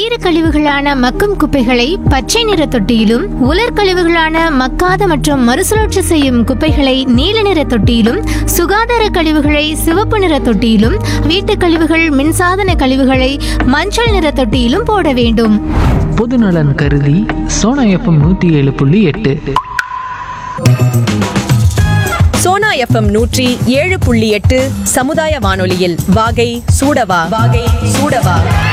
ஈர கழிவுகளான மக்கும் குப்பைகளை பச்சை நிற தொட்டியிலும் உலர் கழிவுகளான மக்காத மற்றும் மறுசுழற்சி செய்யும் குப்பைகளை நீல நிற தொட்டியிலும் சுகாதார கழிவுகளை சிவப்பு நிற தொட்டியிலும் வீட்டுக் கழிவுகள் மின்சாதன கழிவுகளை மஞ்சள் நிற தொட்டியிலும் போட வேண்டும் பொதுநலன் கருதி சோனா எஃப்எம் நூற்றி ஏழு புள்ளி எட்டு சோனா எஃப்எம் நூற்றி ஏழு புள்ளி எட்டு சமுதாய வானொலியில் வாகை சூடவா வாகை சூடவா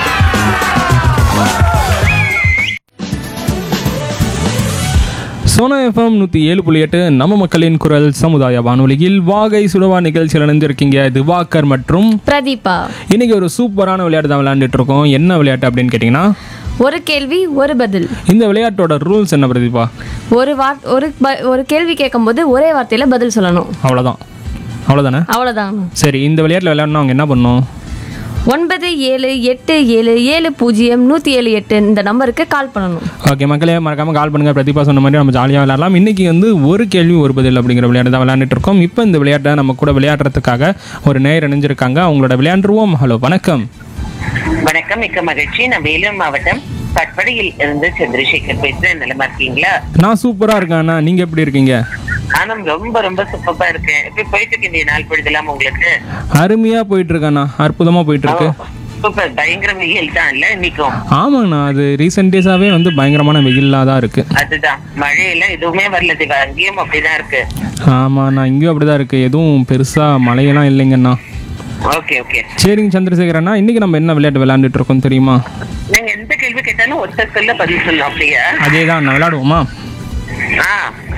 சோனா எஃப்எம் நூற்றி ஏழு புள்ளி எட்டு நம்ம மக்களின் குரல் சமுதாய வானொலியில் வாகை சுடவா நிகழ்ச்சியில் இணைஞ்சிருக்கீங்க திவாகர் மற்றும் பிரதீபா இன்னைக்கு ஒரு சூப்பரான விளையாட்டு தான் விளையாண்டுட்டு இருக்கோம் என்ன விளையாட்டு அப்படின்னு கேட்டிங்கன்னா ஒரு கேள்வி ஒரு பதில் இந்த விளையாட்டோட ரூல்ஸ் என்ன பிரதீபா ஒரு வார் ஒரு ப- ஒரு கேள்வி கேட்கும்போது ஒரே வார்த்தையில பதில் சொல்லணும் அவ்வளோதான் அவ்வளோதானே அவ்வளோதான் சரி இந்த விளையாட்டில் விளையாடணும் அவங்க என்ன பண்ணணும் ஒன்பது ஏழு எட்டு ஏழு ஏழு பூஜ்ஜியம் நூற்றி ஏழு எட்டு இந்த நம்பருக்கு கால் பண்ணணும் ஓகே மக்களே மறக்காமல் கால் பண்ணுங்கள் பிரதீபா சொன்ன மாதிரி நம்ம ஜாலியாக விளையாடலாம் இன்றைக்கி வந்து ஒரு கேள்வி ஒரு பதில் அப்படிங்கிற விளையாட்டு தான் விளையாண்டுட்டு இருக்கோம் இப்போ இந்த விளையாட்டை நம்ம கூட விளையாடுறதுக்காக ஒரு நேர் இணைஞ்சிருக்காங்க அவங்களோட விளையாண்டுருவோம் ஹலோ வணக்கம் வணக்கம் மிக்க மகிழ்ச்சி நான் வேலூர் மாவட்டம் பட்படியில் இருந்து சந்திரசேகர் பேசுறேன் நிலமா இருக்கீங்களா நான் சூப்பராக இருக்கேன் அண்ணா நீங்கள் எப்படி இருக்கீங்க ஆனா ரொம்ப ரொம்ப சூப்பரா இருக்கேன் எப்படி போயிட்டு இருக்கு இந்த நாள் பொழுதெல்லாம் உங்களுக்கு அருமையாக போயிட்டு இருக்கேண்ணா அற்புதமாக போயிட்டு இருக்கு சூப்பர் பயங்கர வெயில் தான் இல்ல இன்னைக்கும் ஆமாங்கண்ணா அது ரீசெண்ட் டேஸாகவே வந்து பயங்கரமான வெயிலாக தான் இருக்குது அதுதான் மழையெல்லாம் எதுவுமே வரல திவா அங்கேயும் அப்படிதான் இருக்கு ஆமாண்ணா இங்கேயும் அப்படி தான் இருக்குது எதுவும் பெருசாக மழையெல்லாம் இல்லைங்கண்ணா ஓகே ஓகே சரிங்க சந்திரசேகர் அண்ணா இன்றைக்கி நம்ம என்ன விளையாட்டு விளையாண்டுட்டு இருக்கோம் தெரியுமா நீங்க எந்த கேள்வி கேட்டாலும் ஒத்த சொல்ல பதில் சொல்லணும் அப்படியா அதே தான் அண்ணா விளையாடுவோமா ஆ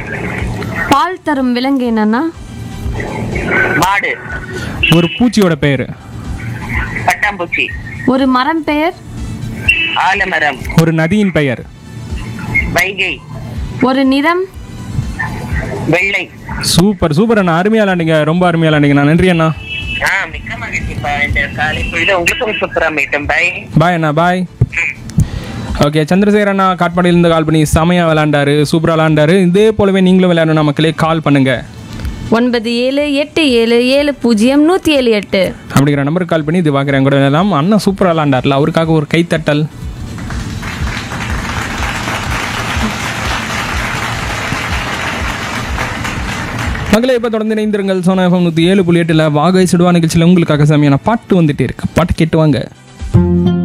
பால் தரும் விலங்கு என்னன்னா மாடு ஒரு பூச்சியோட பெயர் பட்டாம்பூச்சி ஒரு மரம் பெயர் ஆலமரம் ஒரு நதியின் பெயர் வைகை ஒரு நிறம் வெள்ளை சூப்பர் சூப்பர் அண்ணா அருமையாக விளையாண்டிங்க ரொம்ப அருமையாக விளையாண்டிங்கண்ணா நன்றி அண்ணா ஆ மிக்க மகிழ்ச்சிப்பா இந்த காலை பொழுது உங்களுக்கும் சூப்பரா மீட்டும் பை பாய் அண்ணா பாய் ஓகே சந்திரசேகர் அண்ணா காட்பாடியிலேருந்து கால் பண்ணி செமையாக விளையாண்டாரு சூப்பராக விளையாண்டாரு இதே போலவே நீங்களும் விளையாடணும் மக்களே கால் பண்ணுங்க ஒன்பது ஏழு எட்டு ஏழு ஏழு பூஜ்ஜியம் நூற்றி ஏழு எட்டு அப்படிங்கிற நம்பருக்கு கால் பண்ணி இது பார்க்குறேன் கூட விளையாடலாம் அண்ணா சூப்பராக விளையாண்டார்ல அவருக்காக ஒரு கைத்தட்டல் மகளே இப்போ தொடர்ந்து இணைந்திருங்கள் சோனா எஃப்எம் நூற்றி ஏழு புள்ளி எட்டில் வாகை சுடுவா நிகழ்ச்சியில் உங்களுக்காக செமையான பாட்டு வந்துட்டே இருக்கு பாட்டு கேட்டு வாங்க